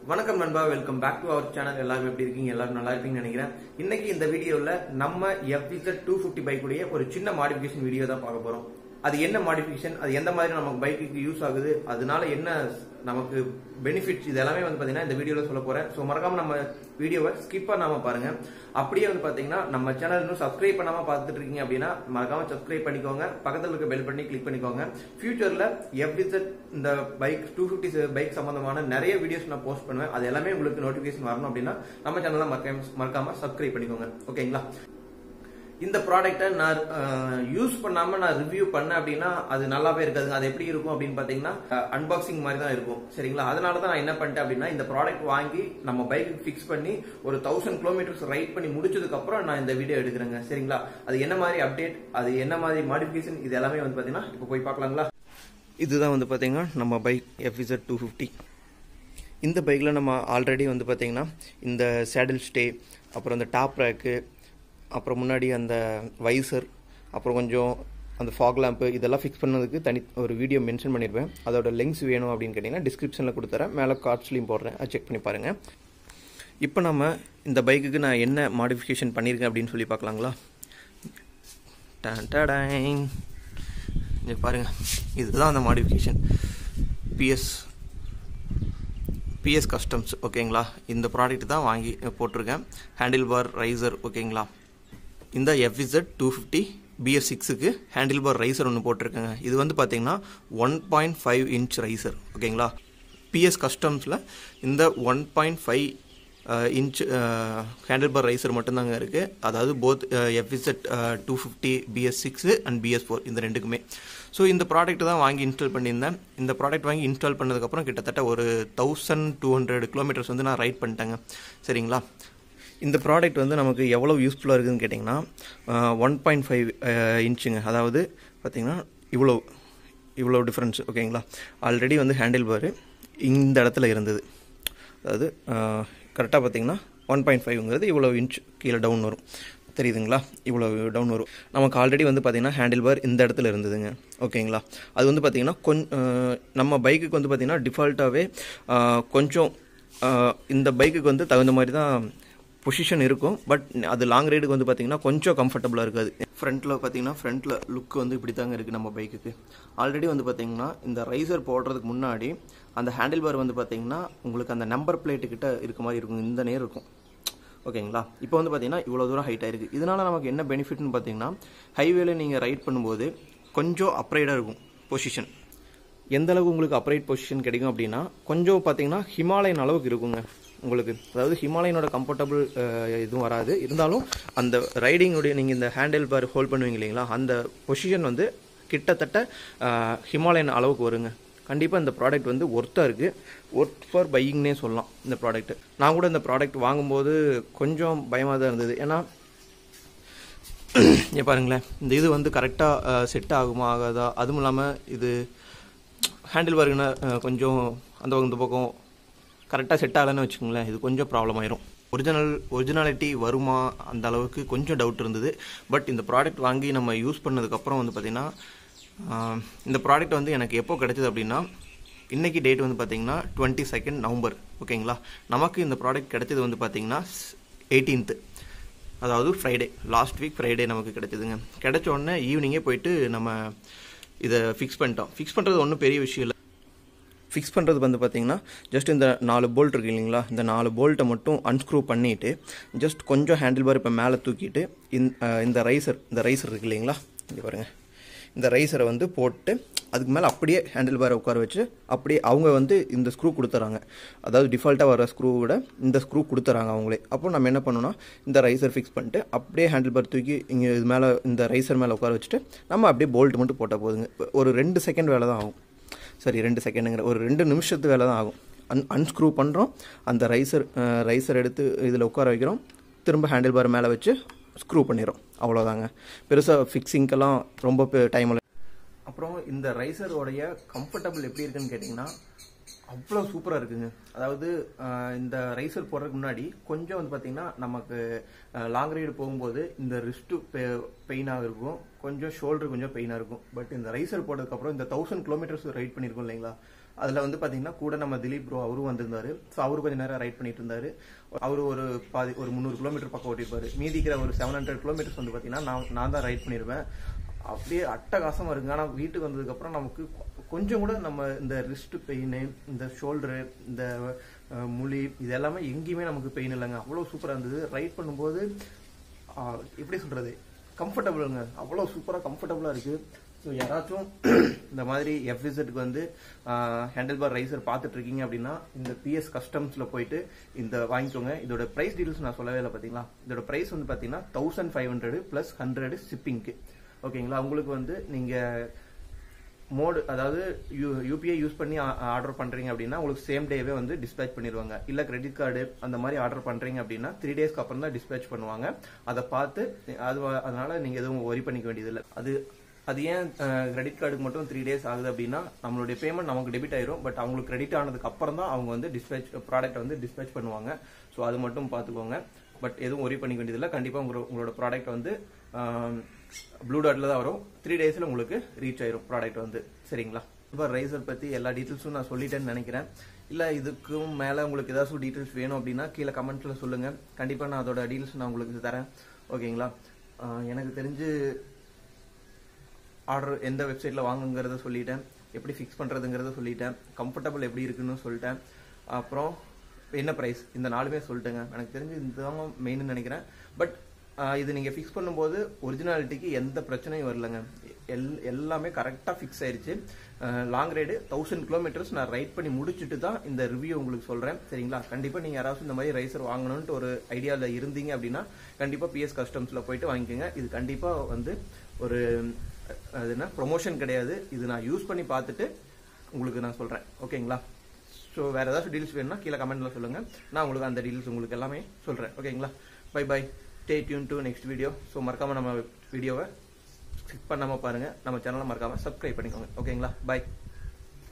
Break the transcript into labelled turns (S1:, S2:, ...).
S1: வணக்கம் நண்பா welcome back to our channel எல்லாரும் எப்படி இருக்கீங்க எல்லாரும் நல்லா இருப்பீங்கன்னு நினைக்கிறேன் இன்னைக்கு இந்த வீடியோல நம்ம எஃப்இசட் டூ ஃபிஃப்டி பைக் உடைய ஒரு சின்ன மாடிஃபிகேஷன் வீடியோ தான் பார்க்க போறோம் அது என்ன மாடிஃபிகேஷன் அது எந்த மாதிரி நமக்கு பைக்குக்கு யூஸ் ஆகுது அதனால என்ன நமக்கு பெனிஃபிட்ஸ் இது எல்லாமே வந்து பாத்தீங்கன்னா இந்த வீடியோல சொல்ல போறேன் ஸோ மறக்காம நம்ம வீடியோவை ஸ்கிப் பண்ணாம பாருங்க அப்படியே வந்து பாத்தீங்கன்னா நம்ம சேனல் இன்னும் சப்ஸ்கிரைப் பண்ணாம பார்த்துட்டு இருக்கீங்க அப்படின்னா மறக்காம சப்ஸ்கிரைப் பண்ணிக்கோங்க பக்கத்துல இருக்க பெல் பண்ணி கிளிக் பண்ணிக்கோங்க ஃபியூச்சர்ல எவ்விசட் இந்த பைக் டூ ஃபிஃப்டி பைக் சம்பந்தமான நிறைய வீடியோஸ் நான் போஸ்ட் பண்ணுவேன் அது எல்லாமே உங்களுக்கு நோட்டிபிகேஷன் வரணும் அப்படின்னா நம்ம சேனலை மறக்காம மறக்காம சப்ஸ்கிரைப் பண்ணிக்கோங்க ஓகேங்களா இந்த ப்ராடக்ட்டை நான் யூஸ் பண்ணாம நான் ரிவ்யூ பண்ணேன் அப்படின்னா அது நல்லாவே இருக்காதுங்க அது எப்படி இருக்கும் அப்படின்னு பாத்தீங்கன்னா அன்பாக்சிங் மாதிரி தான் இருக்கும் சரிங்களா அதனால தான் நான் என்ன பண்ணிட்டேன் அப்படின்னா இந்த ப்ராடக்ட் வாங்கி நம்ம பைக்கு ஃபிக்ஸ் பண்ணி ஒரு தௌசண்ட் கிலோமீட்டர்ஸ் ரைட் பண்ணி முடிச்சதுக்கு அப்புறம் நான் இந்த வீடியோ எடுக்கிறேங்க சரிங்களா அது என்ன மாதிரி அப்டேட் அது என்ன மாதிரி மாடிஃபிகேஷன் இது எல்லாமே வந்து பாத்தீங்கன்னா இப்போ போய் பார்க்கலாங்களா இதுதான் வந்து பாத்தீங்கன்னா நம்ம பைக் எஃப்இசட் டூ ஃபிஃப்டி இந்த பைக்கில் நம்ம ஆல்ரெடி வந்து பார்த்தீங்கன்னா இந்த சேடில் ஸ்டே அப்புறம் இந்த டாப் ரேக்கு அப்புறம் முன்னாடி அந்த வைசர் அப்புறம் கொஞ்சம் அந்த ஃபாக் லேம்ப்பு இதெல்லாம் ஃபிக்ஸ் பண்ணதுக்கு தனி ஒரு வீடியோ மென்ஷன் பண்ணியிருப்பேன் அதோட லெங்க்ஸ் வேணும் அப்படின்னு கேட்டிங்கன்னா டிஸ்கிரிப்ஷனில் கொடுத்துறேன் மேலே கார்ட்ஸ்லையும் போடுறேன் அது செக் பண்ணி பாருங்கள் இப்போ நம்ம இந்த பைக்குக்கு நான் என்ன மாடிஃபிகேஷன் பண்ணியிருக்கேன் அப்படின்னு சொல்லி பார்க்கலாங்களா டன் டடைங். இங்க பாருங்கள் இதுதான் அந்த மாடிஃபிகேஷன் பிஎஸ் பிஎஸ் கஸ்டம்ஸ் ஓகேங்களா இந்த ப்ராடக்ட் தான் வாங்கி போட்டிருக்கேன் ஹேண்டில் பார் ரைசர் ஓகேங்களா இந்த எஃப்இசட் டூ ஃபிஃப்டி பிஎஸ் சிக்ஸுக்கு ஹேண்டில் பார் ரைசர் ஒன்று போட்டிருக்கேங்க இது வந்து பார்த்தீங்கன்னா one point five inch riser ஓகேங்களா பிஎஸ் கஸ்டம்ஸில் இந்த one point five inch handle bar riser மட்டும்தாங்க இருக்குது அதாவது both FZ two fifty BS six and BS four இந்த ரெண்டுக்குமே ஸோ இந்த ப்ராடக்ட் தான் வாங்கி இன்ஸ்டால் பண்ணியிருந்தேன் இந்த ப்ராடக்ட் வாங்கி இன்ஸ்டால் பண்ணதுக்கப்புறம் கிட்டத்தட்ட ஒரு தௌசண்ட் டூ ஹண்ட்ரட் கிலோமீட்டர்ஸ் வந்து நான் ரைட் பண்ணிட்டேங்க சரிங்களா இந்த ப்ராடக்ட் வந்து நமக்கு எவ்வளோ யூஸ்ஃபுல்லாக இருக்குதுன்னு கேட்டிங்கன்னா ஒன் பாயிண்ட் ஃபைவ் இன்ச்சுங்க அதாவது பார்த்திங்கன்னா இவ்வளோ இவ்வளோ டிஃப்ரென்ஸ் ஓகேங்களா ஆல்ரெடி வந்து ஹேண்டில் பாரு இந்த இடத்துல இருந்தது அதாவது கரெக்டாக பார்த்தீங்கன்னா ஒன் பாயிண்ட் ஃபைவ்ங்கிறது இவ்வளோ இன்ச் கீழே டவுன் வரும் தெரியுதுங்களா இவ்வளோ டவுன் வரும் நமக்கு ஆல்ரெடி வந்து பார்த்திங்கன்னா ஹேண்டில் பார் இந்த இடத்துல இருந்ததுங்க ஓகேங்களா அது வந்து பார்த்திங்கன்னா கொஞ்சம் நம்ம பைக்குக்கு வந்து பார்த்திங்கன்னா டிஃபால்ட்டாகவே கொஞ்சம் இந்த பைக்குக்கு வந்து தகுந்த மாதிரி தான் பொசிஷன் இருக்கும் பட் அது லாங் ரைடுக்கு வந்து பார்த்தீங்கன்னா கொஞ்சம் கம்ஃபர்டபுளாக இருக்காது ஃப்ரண்ட்டில் பார்த்தீங்கன்னா ஃப்ரண்ட்டில் லுக் வந்து இப்படி தாங்க இருக்குது நம்ம பைக்குக்கு ஆல்ரெடி வந்து பார்த்தீங்கன்னா இந்த ரைசர் போடுறதுக்கு முன்னாடி அந்த ஹேண்டில் பார் வந்து பார்த்தீங்கன்னா உங்களுக்கு அந்த நம்பர் பிளேட்டு கிட்ட இருக்க மாதிரி இருக்கும் இந்த நேரம் இருக்கும் ஓகேங்களா இப்போ வந்து பார்த்தீங்கன்னா இவ்வளோ தூரம் ஹைட் ஆயிருக்கு இதனால் நமக்கு என்ன பெனிஃபிட்னு பார்த்தீங்கன்னா ஹைவேல நீங்கள் ரைட் பண்ணும்போது கொஞ்சம் அப்ரைடாக இருக்கும் பொசிஷன் எந்த அளவுக்கு உங்களுக்கு அப்ரைட் பொசிஷன் கிடைக்கும் அப்படின்னா கொஞ்சம் பார்த்தீங்கன்னா ஹிமாலயன் அளவுக்கு இருக்குங்க உங்களுக்கு அதாவது ஹிமாலயனோட கம்ஃபர்டபுள் இதுவும் வராது இருந்தாலும் அந்த ரைடிங்குடைய நீங்கள் இந்த ஹேண்டில் பார் ஹோல்ட் பண்ணுவீங்க இல்லைங்களா அந்த பொசிஷன் வந்து கிட்டத்தட்ட ஹிமாலயன் அளவுக்கு வருங்க கண்டிப்பாக இந்த ப்ராடக்ட் வந்து ஒர்த்தாக இருக்குது ஒர்த் ஃபார் பையிங்னே சொல்லலாம் இந்த ப்ராடக்ட் நான் கூட இந்த ப்ராடக்ட் வாங்கும்போது கொஞ்சம் பயமாக தான் இருந்தது ஏன்னா இங்கே பாருங்களேன் இந்த இது வந்து கரெக்டாக செட் ஆகுமா ஆகாதா அதுவும் இல்லாமல் இது ஹேண்டில் பாருங்கன்னா கொஞ்சம் அந்த இந்த பக்கம் கரெக்டாக செட் ஆகலைன்னு வச்சுக்கோங்களேன் இது கொஞ்சம் ப்ராப்ளம் ஆயிரும் ஒரிஜினல் ஒரிஜினாலிட்டி வருமா அந்த அளவுக்கு கொஞ்சம் டவுட் இருந்தது பட் இந்த ப்ராடக்ட் வாங்கி நம்ம யூஸ் பண்ணதுக்கப்புறம் வந்து பார்த்திங்கன்னா இந்த ப்ராடக்ட் வந்து எனக்கு எப்போ கிடைச்சது அப்படின்னா இன்றைக்கி டேட் வந்து பார்த்திங்கன்னா டுவெண்ட்டி செகண்ட் நவம்பர் ஓகேங்களா நமக்கு இந்த ப்ராடக்ட் கிடைச்சது வந்து பார்த்திங்கன்னா எயிட்டீன்த்து அதாவது ஃப்ரைடே லாஸ்ட் வீக் ஃப்ரைடே நமக்கு கிடைச்சதுங்க கிடைச்ச உடனே ஈவினிங்கே போயிட்டு நம்ம இதை ஃபிக்ஸ் பண்ணிட்டோம் ஃபிக்ஸ் பண்ணுறது ஒன்றும் பெரிய விஷயம் இல்லை ஃபிக்ஸ் பண்ணுறது வந்து பார்த்தீங்கன்னா ஜஸ்ட் இந்த நாலு போல்ட் இருக்கு இல்லைங்களா இந்த நாலு போல்ட்டை மட்டும் அன்ஸ்க்ரூ பண்ணிவிட்டு ஜஸ்ட் கொஞ்சம் ஹேண்டில் பார் இப்போ மேலே தூக்கிட்டு இந்த ரைசர் இந்த ரைசர் இருக்கு இல்லைங்களா இங்கே பாருங்கள் இந்த ரைசரை வந்து போட்டு அதுக்கு மேலே அப்படியே ஹேண்டில் பாரை உட்கார வச்சு அப்படியே அவங்க வந்து இந்த ஸ்க்ரூ கொடுத்துறாங்க அதாவது டிஃபால்ட்டாக வர ஸ்க்ரூ விட இந்த ஸ்க்ரூ கொடுத்துறாங்க அவங்களே அப்போ நம்ம என்ன பண்ணோம்னா இந்த ரைசர் ஃபிக்ஸ் பண்ணிட்டு அப்படியே ஹேண்டில் பார் தூக்கி இங்கே இது மேலே இந்த ரைசர் மேலே உட்கார வச்சுட்டு நம்ம அப்படியே போல்ட் மட்டும் போட்டால் போதுங்க ஒரு ரெண்டு செகண்ட் வேலை தான் ஆகும் சரி ரெண்டு செகண்டுங்கிற ஒரு ரெண்டு நிமிஷத்து வேலை தான் ஆகும் அன் அன்ஸ்க்ரூ பண்ணுறோம் அந்த ரைசர் ரைசர் எடுத்து இதில் உட்கார வைக்கிறோம் திரும்ப ஹேண்டில் பார் மேலே வச்சு ஸ்க்ரூ பண்ணிடுறோம் அவ்வளோதாங்க பெருசாக ஃபிக்ஸிங்க்கெல்லாம் ரொம்ப டைம் அப்புறம் இந்த ரைசரோடைய கம்ஃபர்டபுள் எப்படி இருக்குன்னு கேட்டிங்கன்னா அவ்வளோ சூப்பராக இருக்குங்க அதாவது இந்த ரைசர் போடுறதுக்கு முன்னாடி கொஞ்சம் வந்து பார்த்தீங்கன்னா நமக்கு லாங் ரைடு போகும்போது இந்த ரிஸ்ட்டு பெயினாக இருக்கும் கொஞ்சம் ஷோல்டர் கொஞ்சம் பெயினாக இருக்கும் பட் இந்த ரைசர் போட்டதுக்கப்புறம் இந்த தௌசண்ட் கிலோமீட்டர்ஸ் ரைட் பண்ணியிருக்கோம் இல்லைங்களா அதில் வந்து பார்த்தீங்கன்னா கூட நம்ம திலீப் ப்ரோ அவரும் வந்திருந்தாரு ஸோ அவரு கொஞ்சம் நேரம் ரைட் பண்ணிட்டு இருந்தாரு அவர் ஒரு பாதி ஒரு முந்நூறு கிலோமீட்டர் பக்கம் ஓட்டிருப்பாரு மீதிக்கிற ஒரு செவன் ஹண்ட்ரட் கிலோமீட்டர்ஸ் வந்து பார்த்தீங்கன்னா நான் நான் தான் ரைட் பண்ணிடுவேன் அப்படியே அட்டகாசமா இருக்குங்க ஆனால் வீட்டுக்கு வந்ததுக்கப்புறம் நமக்கு கொஞ்சம் கூட நம்ம இந்த ரிஸ்ட் பெயின் இந்த ஷோல்டரு இந்த அஹ், முழி இது எல்லாமே எங்கேயுமே நமக்கு பெயின் இல்லைங்க அவ்வளோ சூப்பராக இருந்தது ரைட் பண்ணும்போது ஆஹ், எப்படி சொல்றது கம்ஃபர்டபுளுங்க அவ்வளோ சூப்பராக கம்ஃபர்டபுளாக இருக்கு ஸோ யாராச்சும் இந்த மாதிரி எஃப்இசட்டுக்கு வந்து ஹேண்டில் பார் ரைசர் பார்த்துட்டு இருக்கீங்க அப்படின்னா இந்த பிஎஸ் கஸ்டம்ஸில் போயிட்டு இந்த வாங்கிக்கோங்க இதோட ப்ரைஸ் டீடைல்ஸ் நான் சொல்லவே இல்லை பார்த்தீங்களா இதோட ப்ரைஸ் வந்து பார்த்தீங்கன்னா thousand five hundred plus hundred ஷிப்பிங்க்கு ஓகேங்களா உங்களுக்கு வந்து நீங்கள் மோடு அதாவது யூ யூபிஐ யூஸ் பண்ணி ஆர்டர் பண்றீங்க அப்படின்னா உங்களுக்கு சேம் டேவே வந்து டிஸ்பேச் பண்ணிடுவாங்க இல்ல கிரெடிட் கார்டு அந்த மாதிரி ஆர்டர் பண்றீங்க அப்படின்னா த்ரீ டேஸ்க்கு அப்புறம் தான் டிஸ்பேச் பண்ணுவாங்க அதை பார்த்து அது வ- அதனால நீங்க எதுவும் ஒரி பண்ணிக்க வேண்டியதில்லை அது அது ஏன் கிரெடிட் கார்டுக்கு மட்டும் த்ரீ டேஸ் ஆகுது அப்படின்னா நம்மளுடைய பேமெண்ட் நமக்கு டெபிட் ஆயிரும் பட் அவங்களுக்கு கிரெடிட் ஆனதுக்கு அப்புறம் தான் அவங்க வந்து டிஸ்பேச் ப்ராடக்ட் வந்து டிஸ்பேச் பண்ணுவாங்க ஸோ அது மட்டும் பார்த்துக்கோங்க பட் எதுவும் ஒரி பண்ணிக்க வேண்டியதில்லை கண்டிப்பாக உங்களோட உங்களோட ப்ராடக்ட் வந்து ப்ளூ டாட்ல தான் வரும் த்ரீ டேஸில் உங்களுக்கு ரீச் ஆயிரும் ப்ராடக்ட் வந்து சரிங்களா இப்போ ரைசர் பற்றி எல்லா டீட்டெயில்ஸும் நான் சொல்லிட்டேன்னு நினைக்கிறேன் இல்லை இதுக்கும் மேலே உங்களுக்கு ஏதாச்சும் டீட்டெயில்ஸ் வேணும் அப்படின்னா கீழே கமெண்ட்ஸில் சொல்லுங்கள் கண்டிப்பாக நான் அதோட டீட்டெயில்ஸ் நான் உங்களுக்கு தரேன் ஓகேங்களா ஆஹ் எனக்கு தெரிஞ்சு ஆர்டர் எந்த வெப்சைட்டில் வாங்குங்கிறத சொல்லிட்டேன் எப்படி ஃபிக்ஸ் பண்ணுறதுங்கிறத சொல்லிட்டேன் கம்ஃபர்டபுள் எப்படி இருக்குன்னு சொல்லிட்டேன் அப்புறம் என்ன ப்ரைஸ் இந்த நாலுமே சொல்லிட்டேங்க எனக்கு தெரிஞ்சு இதுதாங்க மெயின்னு நினைக்கிறேன் பட் இது நீங்கள் ஃபிக்ஸ் பண்ணும்போது ஒரிஜினாலிட்டிக்கு எந்த பிரச்சனையும் வரலங்க எல் எல்லாமே கரெக்டாக ஃபிக்ஸ் ஆயிருச்சு லாங் ரைடு தௌசண்ட் கிலோமீட்டர்ஸ் நான் ரைட் பண்ணி முடிச்சுட்டு தான் இந்த ரிவ்யூ உங்களுக்கு சொல்கிறேன் சரிங்களா கண்டிப்பாக நீங்கள் யாராச்சும் இந்த மாதிரி ரைசர் வாங்கணும்ட்டு ஒரு ஐடியாவில் இருந்தீங்க அப்படின்னா கண்டிப்பாக பிஎஸ் கஸ்டம்ஸில் போயிட்டு வாங்கிக்கோங்க இது கண்டிப்பாக வந்து ஒரு அது என்ன ப்ரொமோஷன் கிடையாது இது நான் யூஸ் பண்ணி பார்த்துட்டு உங்களுக்கு நான் சொல்கிறேன் ஓகேங்களா ஸோ வேறு ஏதாச்சும் டீல்ஸ் வேணும்னா கீழே கமெண்ட்டில் சொல்லுங்கள் நான் உங்களுக்கு அந்த டீல்ஸ் உங்களுக்கு எல்லாமே சொல்கிறேன் ஓகேங்களா bye bye stay tuned to next video so மறக்காமல் நம்ம வீடியோவை ஸ்கிப் பண்ணாமல் பாருங்கள் நம்ம சேனலை மறக்காமல் சப்ஸ்கிரைப் பண்ணிக்கோங்க ஓகேங்களா பை